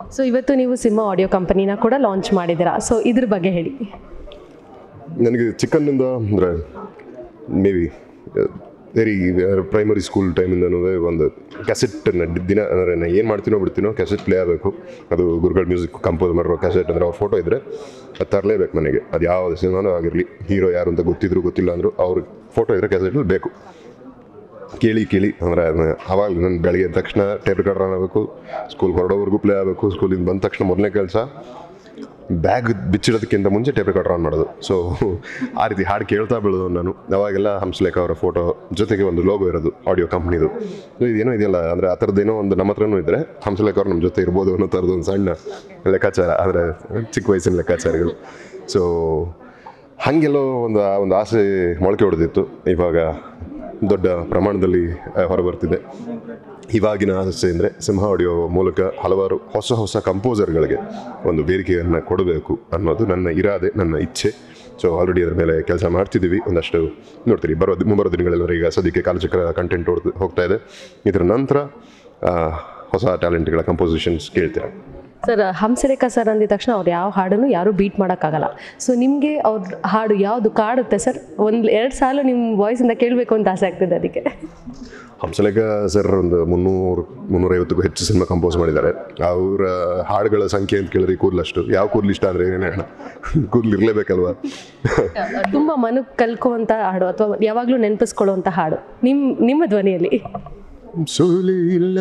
So ಇವತ್ತು ನೀವು ಸಿಂಹ audio ಕಂಪನಿನ ಕೂಡ ಲಾಂಚ್ ಮಾಡಿದ್ದೀರಾ ಸೊ ಇದ್ರ ಬಗ್ಗೆ ಹೇಳಿ ನನಗೆ ಚಿಕ್ಕಂದಿಂದ ಅಂದರೆ maybe very primary school ಟೈಮಿಂದನೂ ಒಂದು ಕ್ಯಾಸೆಟನ್ನು ದಿನ ಅಂದರೆ ನಾನು ಏನು ಮಾಡ್ತೀನೋ ಬಿಡ್ತೀನೋ ಕ್ಯಾಸೆಟ್ ಪ್ಲೇ ಆಗಬೇಕು ಅದು ಗುರುಗಳ ಮ್ಯೂಸಿಕ್ ಕಂಪೋಸ್ ಮಾಡಿರೋ ಕ್ಯಾಸೆಟ್ ಅಂದರೆ ಅವ್ರ ಫೋಟೋ ಇದ್ದರೆ ಅದು ತರಲೇಬೇಕು ನನಗೆ ಅದು ಯಾವ ಸಿನಿಮಾನೂ ಆಗಿರಲಿ ಹೀರೋ ಯಾರು ಅಂತ ಗೊತ್ತಿದ್ರು ಗೊತ್ತಿಲ್ಲ ಅಂದರೂ ಅವ್ರ ಫೋಟೋ ಇದ್ದರೆ ಕ್ಯಾಸೆಟಲ್ಲಿ ಬೇಕು ಕೇಳಿ ಕೇಳಿ ಅಂದರೆ ಅವಾಗ ನಾನು ಬೆಳಗ್ಗೆ ಎದ್ದ ತಕ್ಷಣ ಟೇಪ್ ರೆಕಾರ್ಡರ್ ಆಗಬೇಕು ಸ್ಕೂಲ್ ಹೊರಡೋವರೆಗೂ ಪ್ಲೇ ಆಗಬೇಕು ಸ್ಕೂಲಿಂದ ಬಂದ ತಕ್ಷಣ ಮೊದಲನೇ ಕೆಲಸ ಬ್ಯಾಗ್ ಬಿಚ್ಚಿಡೋದಕ್ಕಿಂತ ಮುಂಚೆ ಟೇಪ್ ರೆಕಾರ್ಡರ್ ಆನ್ ಮಾಡೋದು ಸೊ ಆ ರೀತಿ ಹಾಡು ಕೇಳ್ತಾ ಬೆಳೆದು ನಾನು ಅವಾಗೆಲ್ಲ ಹಂಸಲೇಖ ಅವರ ಫೋಟೋ ಜೊತೆಗೆ ಒಂದು ಲೋಗೋ ಇರೋದು ಆಡಿಯೋ ಕಂಪ್ನಿದು ಸೊ ಇದೇನೋ ಇದೆಯಲ್ಲ ಅಂದರೆ ಆ ಥರದ್ದೇನೋ ಒಂದು ನಮ್ಮ ಹತ್ರನೂ ಇದ್ದರೆ ಹಂಸಲೇಖ ಅವ್ರು ನಮ್ಮ ಜೊತೆ ಇರ್ಬೋದು ಅನ್ನೋ ಥರದ್ದು ಒಂದು ಸಣ್ಣ ಲೆಕ್ಕಾಚಾರ ಅಂದರೆ ಚಿಕ್ಕ ವಯಸ್ಸಿನ ಲೆಕ್ಕಾಚಾರಗಳು ಸೊ ಹಾಗೆಲ್ಲೋ ಒಂದು ಆ ಒಂದು ಆಸೆ ಮೊಳಕೆ ಹೊಡೆದಿತ್ತು ಇವಾಗ ದೊಡ್ಡ ಪ್ರಮಾಣದಲ್ಲಿ ಆ, ಹೊರಬರ್ತಿದೆ ಇವಾಗಿನ ಆಸೆ ಅಂದರೆ ಸಿಂಹ ಆಡಿಯೋ ಮೂಲಕ ಹಲವಾರು ಹೊಸ ಹೊಸ ಕಂಪೋಸರ್ಗಳಿಗೆ ಒಂದು ವೇದಿಕೆಯನ್ನು ಕೊಡಬೇಕು ಅನ್ನೋದು ನನ್ನ ಇರಾದೆ ನನ್ನ ಇಚ್ಛೆ ಸೊ ಆಲ್ರೆಡಿ ಅದರ ಮೇಲೆ ಕೆಲಸ ಮಾಡ್ತಿದ್ದೀವಿ ಒಂದಷ್ಟು ನೋಡ್ತೀರಿ ಬರೋ ಮುಂಬರೋ ದಿನಗಳೆಲ್ಲ ಈಗ ಸದ್ಯಕ್ಕೆ ಕಾಲಚಕ್ರ ಕಂಟೆಂಟ್ ಹೊಡ್ದು ಹೋಗ್ತಾ ಇದೆ ಇದರ ನಂತರ ಆ, ಹೊಸ ಟ್ಯಾಲೆಂಟ್ಗಳ ಕಂಪೋಸಿಷನ್ಸ್ ಕೇಳ್ತೀರಾ ಸರ್ ಹಂಸರೇಖಾ ಸರ್ ಅಂದಿದ ತಕ್ಷಣ ಅವ್ರು ಯಾವ ಹಾಡನ್ನು ಯಾರೂ ಬೀಟ್ ಮಾಡೋಕ್ಕಾಗಲ್ಲ ಸೊ ನಿಮಗೆ ಅವ್ರ ಹಾಡು ಯಾವುದು ಕಾಡುತ್ತೆ ಸರ್ ಒಂದು ಎರಡು ಸಾಲು ನಿಮ್ಮ ವಾಯ್ಸಿಂದ ಕೇಳಬೇಕು ಅಂತ ಆಸೆ ಆಗ್ತಿದೆ ಅದಕ್ಕೆ ಹಂಸಲೇಖ ಸರ್ ಒಂದು ಮುನ್ನೂರು ಮುನ್ನೂರೈವತ್ತಕ್ಕೂ ಹೆಚ್ಚು ಸಿನಿಮಾ ಕಂಪೋಸ್ ಮಾಡಿದ್ದಾರೆ ಅವರ ಹಾಡುಗಳ ಸಂಖ್ಯೆ ಅಂತ ಕೇಳಿದ್ರೆ ಕೂದಲಷ್ಟು ಯಾವ ಕೂದಲು ಇಷ್ಟ ಅಂದರೆ ಏನೇ ಹೇಳ ಕೂದಲು ಇರಲೇಬೇಕಲ್ವಾ ತುಂಬ ಮನಕ್ಕೆ ಕಲ್ಕುವಂಥ ಹಾಡು ಅಥವಾ ಯಾವಾಗಲೂ ನೆನಪಿಸ್ಕೊಳ್ಳುವಂಥ ಹಾಡು ನಿಮ್ಮ ನಿಮ್ಮ ಧ್ವನಿಯಲ್ಲಿ ಸೋಲೆ ಇಲ್ಲ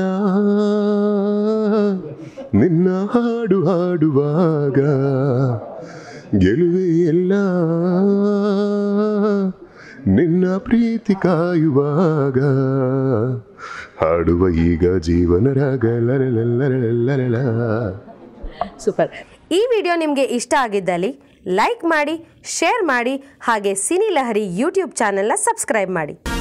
ನಿನ್ನ ಹಾಡು ಹಾಡುವಾಗ ಗೆಲುವೆ ಎಲ್ಲ ನಿನ್ನ ಪ್ರೀತಿ ಕಾಯುವಾಗ ಹಾಡುವ ಈಗ ಜೀವನ ರಾಗ ಲರಲಲ್ಲರಲರಲ. ಸೂಪರ್ ಈ ವಿಡಿಯೋ ನಿಮಗೆ ಇಷ್ಟ ಆಗಿದ್ದಲ್ಲಿ ಲೈಕ್ ಮಾಡಿ ಶೇರ್ ಮಾಡಿ ಹಾಗೆ ಸಿನಿ ಲಹರಿ ಯೂಟ್ಯೂಬ್ ಚಾನೆಲ್ನ ಸಬ್ಸ್ಕ್ರೈಬ್ ಮಾಡಿ